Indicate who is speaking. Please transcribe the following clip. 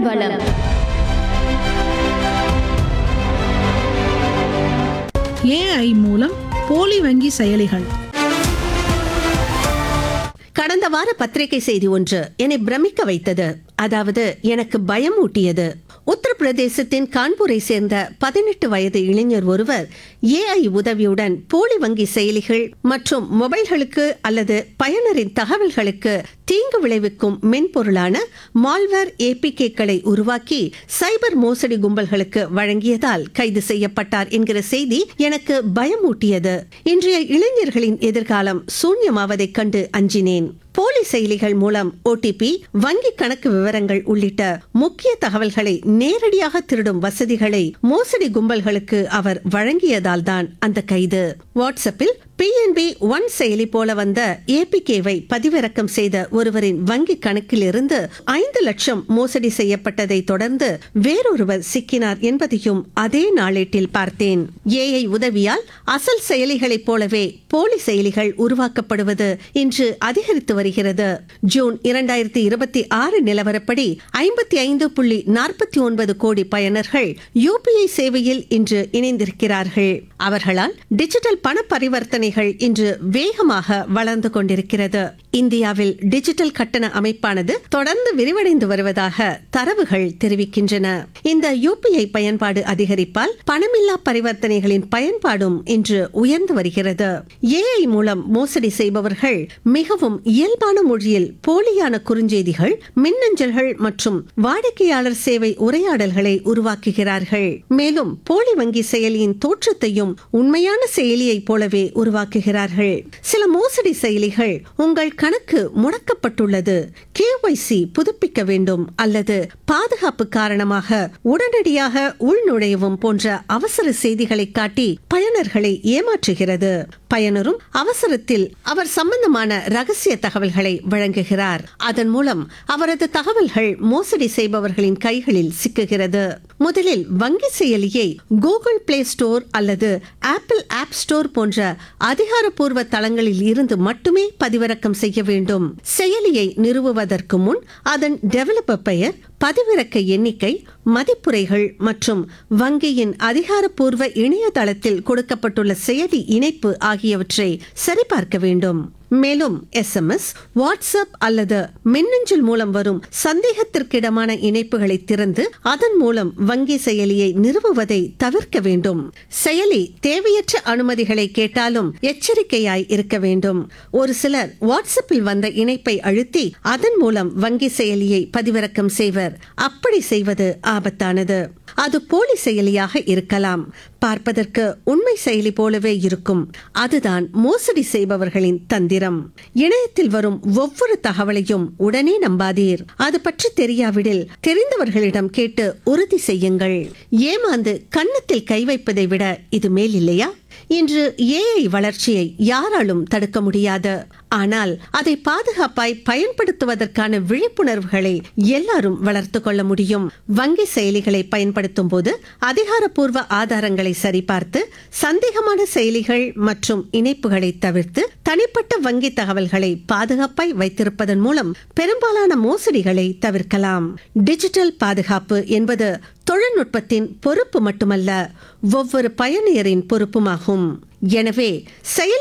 Speaker 1: வளம்
Speaker 2: ஏஐ மூலம் போலி வங்கி செயலிகள்
Speaker 3: கடந்த வார பத்திரிகை செய்தி ஒன்று என்னை பிரமிக்க வைத்தது அதாவது எனக்கு பயம் ஊட்டியது உத்தரப்பிரதேசத்தின் கான்பூரை சேர்ந்த பதினெட்டு வயது இளைஞர் ஒருவர் ஏஐ உதவியுடன் போலி வங்கி செயலிகள் மற்றும் மொபைல்களுக்கு அல்லது பயனரின் தகவல்களுக்கு தீங்கு விளைவிக்கும் மென்பொருளான மால்வேர் ஏபிகேக்களை உருவாக்கி சைபர் மோசடி கும்பல்களுக்கு வழங்கியதால் கைது செய்யப்பட்டார் என்கிற செய்தி எனக்கு பயமூட்டியது இன்றைய இளைஞர்களின் எதிர்காலம் சூன்யமாவதைக் கண்டு அஞ்சினேன் போலி செயலிகள் மூலம் ஓடிபி வங்கி கணக்கு விவரங்கள் உள்ளிட்ட முக்கிய தகவல்களை நேரடியாக திருடும் வசதிகளை மோசடி கும்பல்களுக்கு அவர் வழங்கியதால் தான் அந்த கைது வாட்ஸ்அப்பில் பிஎன்பி ஒன் செயலி போல வந்த ஏபிகேவை பதிவிறக்கம் செய்த ஒருவரின் வங்கி கணக்கிலிருந்து ஐந்து லட்சம் மோசடி செய்யப்பட்டதை தொடர்ந்து வேறொருவர் சிக்கினார் என்பதையும் அதே நாளேட்டில் பார்த்தேன் ஏஐ உதவியால் அசல் செயலிகளைப் போலவே போலி செயலிகள் உருவாக்கப்படுவது இன்று அதிகரித்து வருகிறது ஜூன் இரண்டாயிரத்தி இருபத்தி ஆறு நிலவரப்படி ஐம்பத்தி ஐந்து புள்ளி நாற்பத்தி ஒன்பது கோடி பயனர்கள் யூபிஐ சேவையில் இன்று இணைந்திருக்கிறார்கள் அவர்களால் டிஜிட்டல் பண பரிவர்த்தனைகள் இன்று வேகமாக வளர்ந்து கொண்டிருக்கிறது இந்தியாவில் டிஜிட்டல் கட்டண அமைப்பானது தொடர்ந்து விரிவடைந்து வருவதாக தரவுகள் தெரிவிக்கின்றன இந்த யூபிஐ பயன்பாடு அதிகரிப்பால் பணமில்லா பரிவர்த்தனைகளின் பயன்பாடும் இன்று உயர்ந்து வருகிறது ஏஐ மூலம் மோசடி செய்பவர்கள் மிகவும் இயல்பான மொழியில் போலியான குறுஞ்செய்திகள் மின்னஞ்சல்கள் மற்றும் வாடிக்கையாளர் சேவை உரையாடல்களை உருவாக்குகிறார்கள் மேலும் போலி வங்கி செயலியின் தோற்றத்தையும் உண்மையான செயலியைப் போலவே உருவாக்குகிறார்கள் சில மோசடி செயலிகள் உங்கள் கணக்கு முடக்கப்பட்டுள்ளது கேஒய்சி புதுப்பிக்க வேண்டும் அல்லது பாதுகாப்பு காரணமாக உடனடியாக உள்நுழையவும் போன்ற அவசர செய்திகளை காட்டி பயனர்களை ஏமாற்றுகிறது பயனரும் அவசரத்தில் அவர் சம்பந்தமான ரகசிய தகவல்களை வழங்குகிறார் அதன் மூலம் அவரது தகவல்கள் மோசடி செய்பவர்களின் கைகளில் சிக்குகிறது முதலில் வங்கி செயலியை கூகுள் பிளே ஸ்டோர் அல்லது ஆப்பிள் ஆப் ஸ்டோர் போன்ற அதிகாரப்பூர்வ தளங்களில் இருந்து மட்டுமே பதிவிறக்கம் செய்ய வேண்டும் செயலியை நிறுவுவதற்கு முன் அதன் டெவலப்பர் பெயர் பதிவிறக்க எண்ணிக்கை மதிப்புரைகள் மற்றும் வங்கியின் அதிகாரப்பூர்வ இணையதளத்தில் கொடுக்கப்பட்டுள்ள செயலி இணைப்பு ஆகியவற்றை சரிபார்க்க வேண்டும் மேலும் எஸ்எம்எஸ் வாட்ஸ்அப் அல்லது மின்னஞ்சல் மூலம் வரும் சந்தேகத்திற்கிடமான இணைப்புகளை திறந்து அதன் மூலம் வங்கி செயலியை நிறுவுவதை தவிர்க்க வேண்டும் செயலி தேவையற்ற அனுமதிகளை கேட்டாலும் எச்சரிக்கையாய் இருக்க வேண்டும் ஒரு சிலர் வாட்ஸ்அப்பில் வந்த இணைப்பை அழுத்தி அதன் மூலம் வங்கி செயலியை பதிவிறக்கம் செய்வர் அப்படி செய்வது ஆபத்தானது அது போலி செயலியாக இருக்கலாம் பார்ப்பதற்கு உண்மை செயலி போலவே இருக்கும் அதுதான் மோசடி செய்பவர்களின் தந்திரம் இணையத்தில் வரும் ஒவ்வொரு தகவலையும் உடனே நம்பாதீர் அது பற்றி தெரியாவிடில் தெரிந்தவர்களிடம் கேட்டு உறுதி செய்யுங்கள் ஏமாந்து கன்னத்தில் கை வைப்பதை விட இது மேல் இல்லையா இன்று ஏஐ வளர்ச்சியை யாராலும் தடுக்க முடியாது ஆனால் அதை பாதுகாப்பாய் பயன்படுத்துவதற்கான விழிப்புணர்வுகளை எல்லாரும் வளர்த்து கொள்ள முடியும் வங்கி செயலிகளை பயன்படுத்தும் போது அதிகாரப்பூர்வ ஆதாரங்களை சரிபார்த்து சந்தேகமான செயலிகள் மற்றும் இணைப்புகளை தவிர்த்து தனிப்பட்ட வங்கி தகவல்களை பாதுகாப்பாய் வைத்திருப்பதன் மூலம் பெரும்பாலான மோசடிகளை தவிர்க்கலாம் டிஜிட்டல் பாதுகாப்பு என்பது தொழில்நுட்பத்தின் பொறுப்பு மட்டுமல்ல ஒவ்வொரு பயணியரின் பொறுப்புமாகும் எனவே செயல்